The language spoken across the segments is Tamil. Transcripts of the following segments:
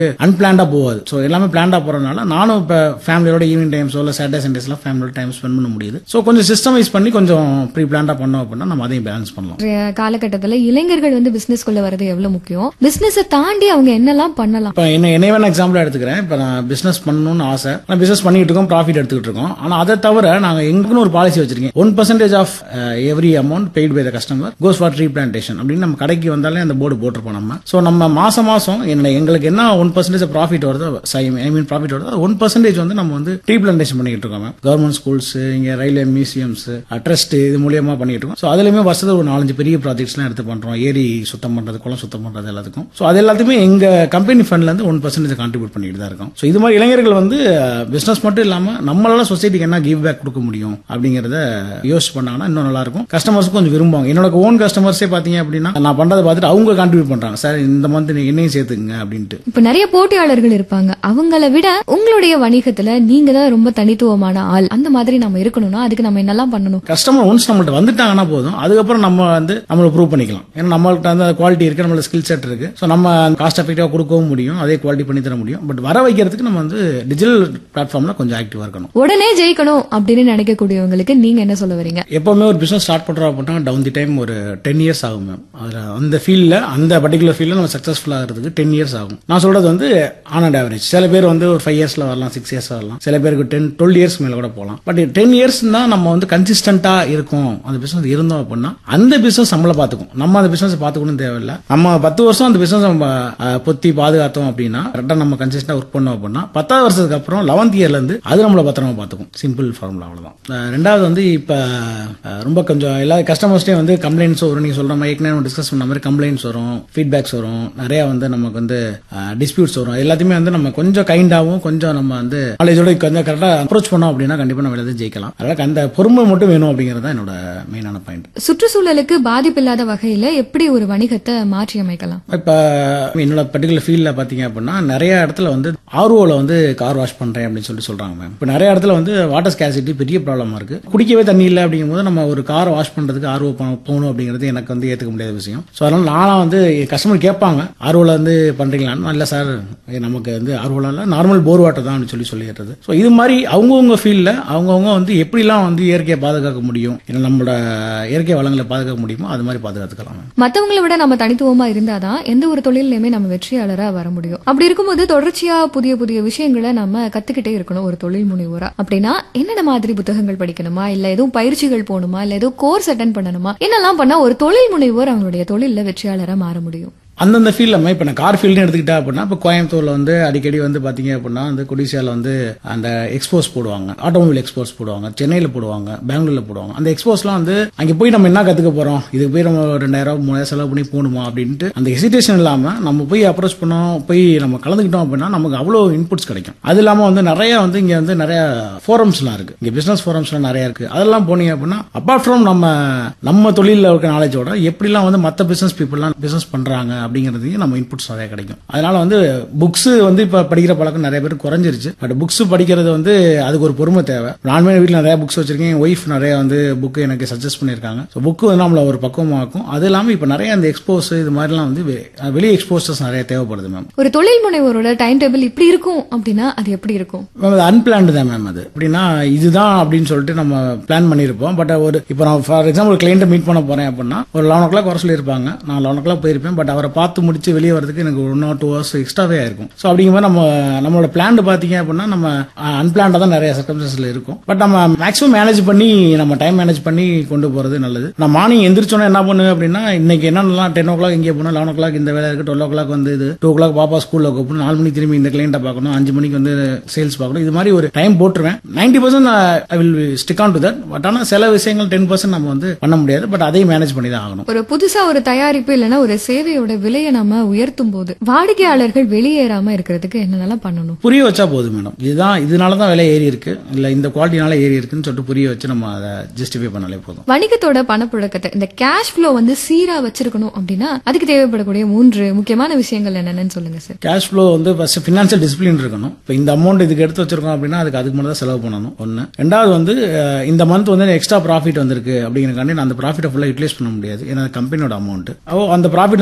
அன்பிளான்டா போகாது ஸோ எல்லாமே பிளான்டா போறதுனால நானும் இப்போ ஃபேமிலியோட ஈவினிங் டைம்ஸோ இல்லை சாட்டர்டே சண்டேஸ்லாம் ஃபேமிலியோட டைம் ஸ்பெண்ட் பண்ண முடியுது ஸோ கொஞ்சம் சிஸ்டமைஸ் பண்ணி கொஞ்சம் ப்ரீ பிளான்டா பண்ணோம் அப்படின்னா நம்ம அதையும் பேலன்ஸ் பண்ணலாம் இன்றைய காலகட்டத்துல இளைஞர்கள் வந்து பிசினஸ் குள்ள வர்றது எவ்வளவு முக்கியம் பிசினஸ் தாண்டி அவங்க என்னெல்லாம் பண்ணலாம் இப்போ என்ன என்னை வேணா எக்ஸாம்பிள் எடுத்துக்கிறேன் இப்போ நான் பிசினஸ் பண்ணணும்னு ஆசை நான் பிசினஸ் பண்ணிட்டு இருக்கோம் ப்ராஃபிட் எடுத்துக்கிட்டு இருக்கோம் ஆனால் அதை தவிர நாங்கள் எங்களுக்குன்னு ஒரு பாலிசி வச்சிருக்கேன் one percentage of every amount paid by the customer goes for tree plantation அப்படின்னு நம்ம கடைக்கு வந்தாலே அந்த போர்டு போட்டிருப்போம் நம்ம ஸோ நம்ம மாசம் மாசம் என்ன எங்களுக்கு என்ன ஒன் பர்சன்டேஜ் ப்ராஃபிட் வருதோ ஐ மீன் ப்ராஃபிட் வருதோ ஒன் பர்சன்டேஜ் வந்து நம்ம வந்து ட்ரீ பிளான்டேஷன் பண்ணிட்டு இருக்கோம் கவர்மெண்ட் ஸ்கூல்ஸ் இங்கே ரயில்வே மியூசியம்ஸ் ட்ரஸ்ட் இது மூலியமா பண்ணிட்டு இருக்கோம் ஸோ அதுலயுமே வருஷத்துல ஒரு நாலஞ்சு பெரிய ப்ராஜெக்ட்ஸ்லாம் எடுத்து பண்றோம் ஏரி சுத்தம் பண்றது குளம் சுத்தம் பண்றது எல்லாத்துக்கும் ஸோ அது எல்லாத்தையுமே எங்க கம்பெனி ஃபண்ட்ல இருந்து ஒன் பர்சன்டேஜ் கான்ட்ரிபியூட் பண்ணிட்டு தான் இருக்கோம் ஸோ இது மாதிரி இளைஞர்கள் வந்து பிசினஸ் மட்டும் இல்லாம நம்மளால சொசைட்டிக்கு என்ன கிவ் பேக் கொடுக்க முடியும் அப்படிங்கறத யோசிச்சு பண்ணாங்கன்னா இன்னும் நல்லா இருக்கும் கஸ்டமர்ஸும் கொஞ்சம் விரும்புவாங்க என்னோட ஓன் கஸ்டமர்ஸே பாத்தீங்க அப்படின்னா நான் பண்றதை பார்த்துட்டு அவங்க கான்ட்ரிபியூட் பண்றாங்க சார் இந்த மந்த் நீங்க என்னையும் சேர்த்துக்குங்க அப்படின்ட்டு இப்ப நிறைய போட்டியாளர்கள் இருப்பாங்க அவங்கள விட உங்களுடைய வணிகத்துல நீங்க தான் ரொம்ப தனித்துவமான ஆள் அந்த மாதிரி நம்ம இருக்கணும்னா அதுக்கு நம்ம என்னெல்லாம் பண்ணணும் கஸ்டமர் ஒன்ஸ் நம்மள்ட்ட வந்துட்டாங்கன்னா போதும் அதுக்கப்புறம் நம்ம வந்து நம்மளை ப்ரூவ் பண்ணிக்கலாம் ஏன்னா நம்மள்ட்ட வந்து குவாலிட்டி இருக்கு நம்மள ஸ்கில் செட் இருக்கு ஸோ நம்ம காஸ்ட் எஃபெக்டிவா கொடுக்கவும் முடியும் அதே குவாலிட்டி பண்ணி தர முடியும் பட் வர வைக்கிறதுக்கு நம்ம வந்து டிஜிட்டல் பிளாட்ஃபார்ம்ல கொஞ்சம் ஆக்டிவா இருக்கணும் உடனே ஜெயிக்கணும் அப்படின்னு நினைக்கக்கூடியவங்களுக்கு நீங்க என்ன சொல்ல வரீங்க எப்பவுமே ஒரு பிசினஸ் ஸ்டார்ட் பண்றோம் அப்படின்னா டவுன் தி டைம் ஒரு டென் இயர்ஸ் ஆகும் மேம் அதுல அந்த ஃபீல்ட்ல அந்த பர்டிகுலர் ஃபீல்ட்ல நம்ம சக்சஸ்ஃபுல் ஆகிறதுக்கு டென் இயர்ஸ் ஆகும் நான் சொல்றது வந்து ஆன் அண்ட் ஆவரேஜ் சில பேர் வந்து ஒரு ஃபைவ் இயர்ஸ்ல வரலாம் சிக்ஸ் இயர்ஸ் வரலாம் சில பேருக்கு டென் டுவெல் இயர்ஸ் மேல கூட போகலாம் பட் டென் இயர்ஸ் தான் நம்ம வந்து கன்சிஸ்டன்டா இருக்கும் அந்த பிசினஸ் இருந்தோம் அப்படின்னா அந்த பிசினஸ் நம்மள பாத்துக்கும் நம்ம அந்த பிசினஸ் பாத்துக்கணும் தேவையில்லை நம்ம பத்து வருஷம் அந்த பிசினஸ் நம்ம அஹ், பொத்தி பாதுகாத்தோம் அப்படின்னா கரெக்டா நம்ம கன்சிஸ்டன்டா ஒர்க் பண்ணோம் அப்படின்னா பத்தாவது வருஷத்துக்கு அப்புறம் லெவன்த் இயர்ல இருந்து அது நம்மள பத்திரமா பாத்துக்கும் சிம்பிள் ஃபார்முலா அவ்வளவுதான் அஹ், ரெண்டாவது வந்து இப்ப அஹ், ரொம்ப கொஞ்சம் எல்லா கஸ்டமர்ஸ்டே வந்து கம்ப்ளைண்ட்ஸ் வரும் நீங்க சொல்ற மாதிரி ஏற்கனவே டிஸ்கஸ் பண்ண மாதிரி கம்ப்ளைண்ட்ஸ் வரும் ஃபீட்பேக்ஸ் வரும் நிறைய வந்து நமக்கு வந்து டிஸ்பியூட்ஸ் வரும் எல்லாத்தையுமே வந்து நம்ம கொஞ்சம் கைண்டாவும் கொஞ்சம் நம்ம வந்து நாலேஜோட கொஞ்சம் கரெக்டா அப்ரோச் பண்ணோம் அப்படின்னா கண்டிப்பா நம்ம எல்லாத்தையும் ஜெயிக்கலாம் அதனால அந்த பொறுமை மட்டும் வேணும் அப்படிங்கிறது தான் என்னோட மெயினான பாயிண்ட் சுற்றுச்சூழலுக்கு பாதிப்பில்லாத வகையில எப்படி ஒரு வணிகத்தை மாற்றி அமைக்கலாம் இப்ப என்னோட பர்டிகுலர் ஃபீல்ட்ல பாத்தீங்க அப்படின்னா நிறைய இடத்துல வந்து ஆர்ஓல வந்து கார் வாஷ் பண்றேன் அப்படின்னு சொல்லி சொல்றாங்க மேம் இப்ப நிறைய இடத்துல வந்து வாட்டர் ஸ்கேசிட்டி பெரிய ப்ராப்ளமா இருக்கு குடிக்கவே தண்ணி இல்லை அப்படிங்கும்போது நம்ம ஒரு கார் வாஷ் பண்றதுக்கு ஆர்ஓ போகணும் அப்படிங்கிறது எனக்கு வந்து ஏத்துக்க முடியாத விஷயம் ஸோ அதனால நானா வந்து கஸ்டமர் கேட்பாங்க ஆர்ஓல வந்து பண்றீங்களான்னு இல்ல சார் நமக்கு வந்து ஆர்ஓல நார்மல் போர் வாட்டர் தான் சொல்லி சொல்லிடுறது ஸோ இது மாதிரி அவங்கவுங்க ஃபீல்ட்ல அவங்கவுங்க வந்து எப்படிலாம் வந்து இயற்கையை பாதுகாக்க முடியும் இல்லை நம்மளோட இயற்கை வளங்களை பாதுகாக்க முடியுமோ அது மாதிரி பாதுகாத்துக்கலாம் மேம் மத்தவங்களை விட நம்ம தனித்துவமா இருந்தாதான் எந்த ஒரு தொழிலையுமே நம்ம வெற்றியாளரா வர முடியும் அப்படி இருக்கும்போது தொடர்ச்சியா புதிய புதிய விஷயங்களை நம்ம கத்துக்கிட்டே இருக்கணும் ஒரு தொழில் முனைவோரா அப்படின்னா என்னென்ன மாதிரி புத்தகங்கள் படிக்கணுமா இல்ல எதுவும் பயிற்சிகள் போகணுமா இல்ல ஏதோ கோர்ஸ் அட்டன் பண்ணணுமா என்னெல்லாம் பண்ணா ஒரு தொழில் முனைவோர் அவங்களுடைய தொழில்ல வெற்றியாளரா மாற முடியும் அந்தந்த ஃபீல்டில் இப்போ நான் கார் ஃபீல்டு எடுத்துக்கிட்டா அப்படின்னா இப்போ கோயம்புத்தூர்ல வந்து அடிக்கடி வந்து பாத்தீங்க அப்படின்னா வந்து கொடிசியால வந்து அந்த எக்ஸ்போஸ் போடுவாங்க ஆட்டோமொபைல் எக்ஸ்போஸ் போடுவாங்க சென்னையில் போடுவாங்க பெங்களூர்ல போடுவாங்க அந்த எக்ஸ்போஸ்லாம் வந்து அங்கே போய் நம்ம என்ன கத்துக்க போறோம் இதுக்கு போய் நம்ம ரெண்டாயிரம் மூணாயிரம் செலவு பண்ணி போகணுமா அப்படின்ட்டு அந்த ஹெசிடேஷன் இல்லாம நம்ம போய் அப்ரோச் பண்ணோம் போய் நம்ம கலந்துக்கிட்டோம் அப்படின்னா நமக்கு அவ்வளோ இன்புட்ஸ் கிடைக்கும் அது இல்லாம வந்து நிறைய வந்து இங்க வந்து நிறைய ஃபோரம்ஸ்லாம் இருக்கு இங்க பிசினஸ் ஃபோரம்ஸ்லாம் நிறைய இருக்கு அதெல்லாம் போனீங்க அப்படின்னா அப்பார்ட் ஃப்ரம் நம்ம நம்ம தொழிலில் இருக்க நாலேஜோட எப்படிலாம் வந்து மற்ற பிசினஸ் பீப்புளெலாம் பிசினஸ் பண்றாங்க அப்படிங்கிறதையும் நம்ம இன்புட்ஸ் நிறைய கிடைக்கும் அதனால வந்து புக்ஸ் வந்து இப்ப படிக்கிற பழக்கம் நிறைய பேர் குறைஞ்சிருச்சு பட் புக்ஸ் படிக்கிறது வந்து அதுக்கு ஒரு பொறுமை தேவை நானுமே வீட்டில் நிறைய புக்ஸ் வச்சிருக்கேன் என் ஒய்ஃப் நிறைய வந்து புக் எனக்கு சஜஸ்ட் பண்ணியிருக்காங்க ஸோ புக்கு வந்து நம்மள ஒரு பக்குவமாக்கும் அது இல்லாமல் இப்போ நிறைய அந்த எக்ஸ்போஸ் இது மாதிரிலாம் வந்து வெ- வெளியே எக்ஸ்போசஸ் நிறைய தேவைப்படுது மேம் ஒரு தொழில் முனைவோரோட டைம் டேபிள் இப்படி இருக்கும் அப்படின்னா அது எப்படி இருக்கும் மேம் அது அன்பிளான்டு தான் மேம் அது எப்படின்னா இதுதான் அப்படின்னு சொல்லிட்டு நம்ம பிளான் பண்ணியிருப்போம் பட் ஒரு இப்போ நான் ஃபார் எக்ஸாம்பிள் கிளைண்ட்டை மீட் பண்ண போறேன் அப்படின்னா ஒரு லெவன் ஓ கிளாக் வர சொல்லியிருப்பாங்க நான் லெவன் ஓ கிளாக் போயிருப்பேன் பட் அவரை பார்த்து முடிச்சு வெளியே வரதுக்கு எனக்கு ஒன் ஆர் டூ ஹவர்ஸ் எக்ஸ்ட்ராவே ஆயிருக்கும் ஸோ அப்படிங்கும்போது நம்ம நம்மளோட பிளான் பார்த்தீங்க அப்படின்னா நம்ம அன்பிளான்டாக தான் நிறைய சர்க்கம்ஸ்டன்ஸ்ல இருக்கும் பட் நம்ம மேக்ஸிமம் மேனேஜ் பண்ணி நம்ம டைம் மேனேஜ் பண்ணி கொண்டு போறது நல்லது நான் மார்னிங் எந்திரிச்சோன்னே என்ன பண்ணுவேன் அப்படின்னா இன்னைக்கு என்னென்னலாம் டென் ஓ கிளாக் இங்கே போகணும் லெவன் ஓ கிளாக் இந்த வேலை இருக்கு டுவெல் ஓ கிளாக் வந்து இது டூ ஓ கிளாக் பாப்பா ஸ்கூலில் கூப்பிடணும் நாலு மணிக்கு திரும்பி இந்த கிளைண்ட்டை பார்க்கணும் அஞ்சு மணிக்கு வந்து சேல்ஸ் பார்க்கணும் இது மாதிரி ஒரு டைம் போட்டுருவேன் ninety percent I will stick on to that but ஆனால் சில விஷயங்கள் டென் பர்சன்ட் நம்ம வந்து பண்ண முடியாது பட் அதையும் மேனேஜ் பண்ணி தான் ஆகணும் ஒரு புதுசா ஒரு தயாரிப்பு இல்லைன்னா ஒரு சேவையோட விலையை நம்ம உயர்த்தும் போது வாடிக்கையாளர்கள் வெளியேறாம இருக்கிறதுக்கு என்னென்னலாம் பண்ணணும் புரிய வச்சா போதும் மேடம் இதுதான் இதனால தான் விலை ஏறி இருக்கு இல்ல இந்த குவாலிட்டினால ஏறி இருக்குன்னு சொல்லிட்டு புரிய வச்சு நம்ம அதை ஜஸ்டிஃபை பண்ணாலே போதும் வணிகத்தோட பணப்புழக்கத்தை இந்த கேஷ் ஃப்ளோ வந்து சீரா வச்சிருக்கணும் அப்படின்னா அதுக்கு தேவைப்படக்கூடிய மூன்று முக்கியமான விஷயங்கள் என்னென்னு சொல்லுங்க சார் கேஷ் ஃப்ளோ வந்து ஃபர்ஸ்ட் ஃபினான்ஷியல் டிசிப்ளின் இருக்கணும் இப்போ இந்த அமௌண்ட் இதுக்கு எடுத்து வச்சிருக்கோம் அப்படின்னா அதுக்கு அதுக்கு மட்டும் தான் செலவு பண்ணணும் ஒன்று ரெண்டாவது வந்து அஹ், இந்த மந்த் வந்து எக்ஸ்ட்ரா ப்ராஃபிட் வந்திருக்கு அப்படிங்கிறக்காண்டி நான் அந்த ப்ராஃபிட்டை ஃபுல்லாக யூட்டிலைஸ் பண்ண முடியாது ஏன்னா கம்பெனியோட அமௌண்ட் அந்த ப்ராஃபிட் வந்து நம்ம வந்து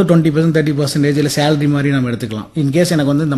டுவெண்ட்டி பர்சன்ட் தேர்ட்டி பர்சன்டேஜ் இல்லை சேலரி மாதிரி நம்ம எடுத்துக்கலாம் இன் கேஸ் எனக்கு வந்து இந்த